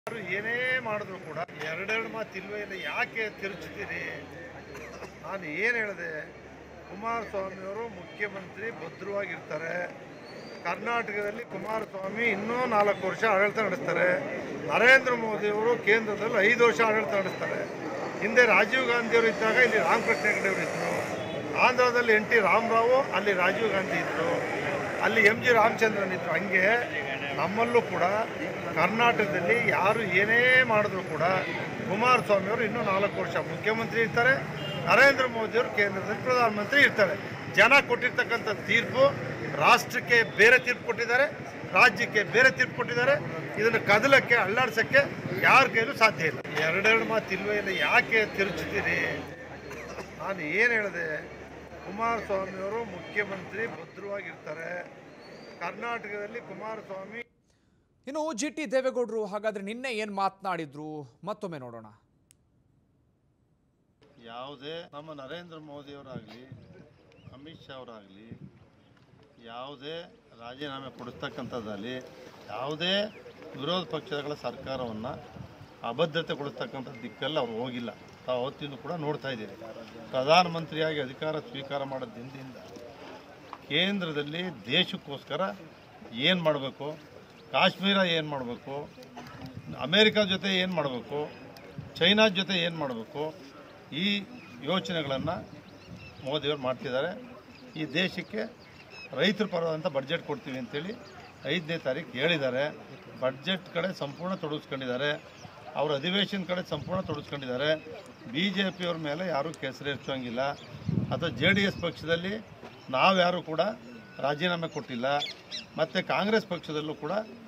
ಯಾರು ಏನೇ ಮಾಡಿದ್ರು ಕೂಡ ಎರಡೆರಡು ಮಾತು ಇಲ್ವೇ ಇಲ್ಲ ಯಾಕೆ ತಿರುಚುತ್ತೀರಿ ನಾನು ಏನು ಹೇಳಿದೆ ಕುಮಾರಸ್ವಾಮಿಯವರು ಮುಖ್ಯಮಂತ್ರಿ ಭದ್ರವಾಗಿರ್ತಾರೆ ಕರ್ನಾಟಕದಲ್ಲಿ ಕುಮಾರಸ್ವಾಮಿ ಇನ್ನೂ ನಾಲ್ಕು ವರ್ಷ ಆಡಳಿತ ನಡೆಸ್ತಾರೆ ನರೇಂದ್ರ ಮೋದಿಯವರು ಕೇಂದ್ರದಲ್ಲಿ ಐದು ವರ್ಷ ಆಡಳಿತ ನಡೆಸ್ತಾರೆ ಹಿಂದೆ ರಾಜೀವ್ ಗಾಂಧಿಯವರು ಇದ್ದಾಗ ಇಲ್ಲಿ ರಾಮಕೃಷ್ಣ ಹೆಗಡೆ ಅವರು ಇದ್ದರು ಆಂಧ್ರದಲ್ಲಿ ಎನ್ ಟಿ ರಾಮರಾವು ಅಲ್ಲಿ ರಾಜೀವ್ ಗಾಂಧಿ ಇದ್ದರು ಅಲ್ಲಿ ಎಂ ಜಿ ರಾಮಚಂದ್ರನ್ ಇದ್ರು ಹಂಗೆ ನಮ್ಮಲ್ಲೂ ಕೂಡ ಕರ್ನಾಟಕದಲ್ಲಿ ಯಾರು ಏನೇ ಮಾಡಿದ್ರು ಕೂಡ ಕುಮಾರಸ್ವಾಮಿ ಅವರು ಇನ್ನೂ ನಾಲ್ಕು ವರ್ಷ ಮುಖ್ಯಮಂತ್ರಿ ಇರ್ತಾರೆ ನರೇಂದ್ರ ಮೋದಿಯವರು ಕೇಂದ್ರದಲ್ಲಿ ಪ್ರಧಾನಮಂತ್ರಿ ಇರ್ತಾರೆ ಜನ ಕೊಟ್ಟಿರ್ತಕ್ಕಂಥ ತೀರ್ಪು ರಾಷ್ಟ್ರಕ್ಕೆ ಬೇರೆ ತೀರ್ಪು ಕೊಟ್ಟಿದ್ದಾರೆ ರಾಜ್ಯಕ್ಕೆ ಬೇರೆ ತೀರ್ಪು ಕೊಟ್ಟಿದ್ದಾರೆ ಇದನ್ನು ಕದಲಕ್ಕೆ ಅಲ್ಲಾಡ್ಸಕ್ಕೆ ಯಾರ ಕೈಲೂ ಸಾಧ್ಯ ಇಲ್ಲ ಎರಡೆರಡು ಮಾತು ಇಲ್ವೇ ಇಲ್ಲ ಯಾಕೆ ತಿರುಚುತ್ತೀರಿ ನಾನು ಏನು ಹೇಳಿದೆ ಕುಮಾರಸ್ವಾಮಿಯವರು ಮುಖ್ಯಮಂತ್ರಿ ಭದ್ರವಾಗಿರ್ತಾರೆ ಕರ್ನಾಟಕದಲ್ಲಿ ಕುಮಾರಸ್ವಾಮಿ ಇನ್ನು ಜಿ ಟಿ ದೇವೇಗೌಡರು ಹಾಗಾದ್ರೆ ನಿನ್ನೆ ಏನು ಮಾತನಾಡಿದ್ರು ಮತ್ತೊಮ್ಮೆ ನೋಡೋಣ ಯಾವುದೇ ನಮ್ಮ ನರೇಂದ್ರ ಮೋದಿಯವರಾಗಲಿ ಅಮಿತ್ ಶಾ ಅವರಾಗಲಿ ಯಾವುದೇ ರಾಜೀನಾಮೆ ಕೊಡಿಸ್ತಕ್ಕಂಥದ್ದಲ್ಲಿ ಯಾವುದೇ ವಿರೋಧ ಪಕ್ಷಗಳ ಸರ್ಕಾರವನ್ನು ಅಭದ್ರತೆ ಕೊಡಿಸ್ತಕ್ಕಂಥ ದಿಕ್ಕಲ್ಲಿ ಅವ್ರು ಹೋಗಿಲ್ಲ ತಾವು ಅವತ್ತಿಂದ ಕೂಡ ನೋಡ್ತಾ ಇದ್ದೀರಿ ಪ್ರಧಾನಮಂತ್ರಿಯಾಗಿ ಅಧಿಕಾರ ಸ್ವೀಕಾರ ಮಾಡಿದ ದಿನದಿಂದ ಕೇಂದ್ರದಲ್ಲಿ ದೇಶಕ್ಕೋಸ್ಕರ ಏನು ಮಾಡಬೇಕು ಕಾಶ್ಮೀರ ಏನು ಮಾಡಬೇಕು ಅಮೇರಿಕಾ ಜೊತೆ ಏನು ಮಾಡಬೇಕು ಚೈನಾ ಜೊತೆ ಏನು ಮಾಡಬೇಕು ಈ ಯೋಚನೆಗಳನ್ನು ಮೋದಿಯವರು ಮಾಡ್ತಿದ್ದಾರೆ ಈ ದೇಶಕ್ಕೆ ರೈತರ ಪರವಾದಂಥ ಬಡ್ಜೆಟ್ ಕೊಡ್ತೀವಿ ಅಂತೇಳಿ ಐದನೇ ತಾರೀಕು ಹೇಳಿದ್ದಾರೆ ಬಡ್ಜೆಟ್ ಕಡೆ ಸಂಪೂರ್ಣ ತೊಡಗಿಸ್ಕೊಂಡಿದ್ದಾರೆ ಅವ್ರ ಅಧಿವೇಶನ ಕಡೆ ಸಂಪೂರ್ಣ ತೊಡಗಿಸ್ಕೊಂಡಿದ್ದಾರೆ ಬಿ ಜೆ ಪಿಯವ್ರ ಮೇಲೆ ಯಾರೂ ಕೆಸರೇರ್ಸೋಂಗಿಲ್ಲ ಅಥವಾ ಜೆ ಡಿ ಎಸ್ ಪಕ್ಷದಲ್ಲಿ ನಾವ್ಯಾರೂ ಕೂಡ ರಾಜೀನಾಮೆ ಕೊಟ್ಟಿಲ್ಲ ಮತ್ತು ಕಾಂಗ್ರೆಸ್ ಪಕ್ಷದಲ್ಲೂ ಕೂಡ